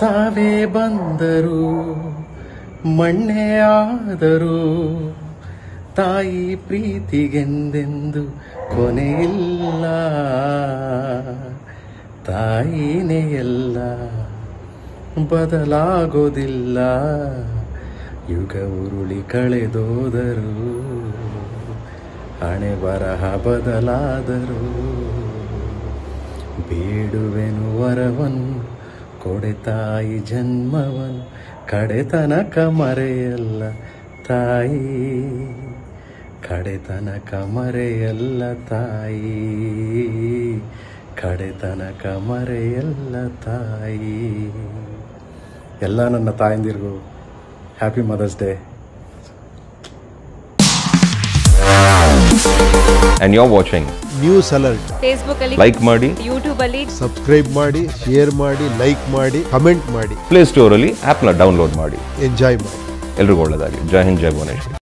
ಸಾವೇ ಬಂದರು ಮಣ್ಣೆ ಆದರು ತಾಯಿ ಪ್ರೀತಿಗೆಂದೆಂದು ಕೊನೆಯಿಲ್ಲ ತಾಯಿನೇ ಎಲ್ಲ ಬದಲಾಗೋದಿಲ್ಲ ಯುಗ ಉರುಳಿ ಕಳೆದೋದರು ಹಣೆ ಬರಹ ಬದಲಾದರು ಬೇಡುವೆನು ವರವನ್ನು ಕೊಡೆ ತಾಯಿ ಜನ್ಮವನ್ನು ಕಡೆತನಕ ಮರೆಯಲ್ಲ ತಾಯಿ ಕಡೆತನಕ ಮರೆಯಲ್ಲ ತಾಯಿ ಕಡೆತನಕ ಮರೆಯಲ್ಲ ತಾಯಿ ಎಲ್ಲ ನನ್ನ ತಾಯಂದಿರಿಗೂ happy mother's day and you're watching news alert Facebook ಅಲ್ಲಿ like ಮಾಡಿ ಯೂಟ್ಯೂಬ್ ಅಲ್ಲಿ ಸಬ್ಸ್ಕ್ರೈಬ್ ಮಾಡಿ ಶೇರ್ ಮಾಡಿ ಲೈಕ್ ಮಾಡಿ ಕಮೆಂಟ್ ಮಾಡಿ ಪ್ಲೇ ಸ್ಟೋರಲ್ಲಿ ಆ್ಯಪ್ನ ಡೌನ್ಲೋಡ್ ಮಾಡಿ ಎಂಜಾಯ್ ಮಾಡಿ ಎಲ್ರಿಗೂ ಒಳ್ಳೆಯದಾಗಲಿ ಜೈ ಹಿಂದ್ ಜೈ ಭುವನೇಶ್ವರಿ